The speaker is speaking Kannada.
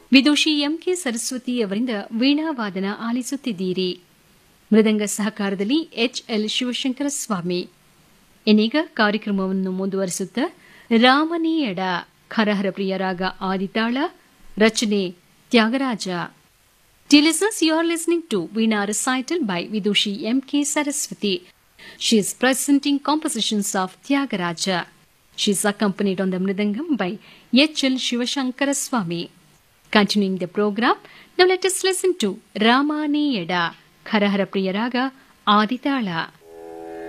ವಿದೂಷಿ ಎಂಕೆ ಸರಸ್ವತಿ ಅವರಿಂದ ವೀಣಾವಾದನ ಆಲಿಸುತ್ತಿದ್ದೀರಿ ಮೃದಂಗ ಸಹಕಾರದಲ್ಲಿ ಎಚ್ಎಲ್ ಶಿವಶಂಕರ ಸ್ವಾಮಿ ಇನ್ನೀಗ ಕಾರ್ಯಕ್ರಮವನ್ನು ಮುಂದುವರಿಸುತ್ತ ರಾಮನೀಯಡ ಖರಹರ ಪ್ರಿಯರಾಗ ಆದಿತಾಳ ರಚನೆ Tyagaraja Dear listeners, you are listening to Veena recital by Vidushi M.K. Saraswati. She is presenting compositions of Tyagaraja. She is accompanied on the Mridangam by H.L. Shivashankara Swami. Continuing the program, now let us listen to Ramani Yeda, Kharahara Priyaraga, Aditala.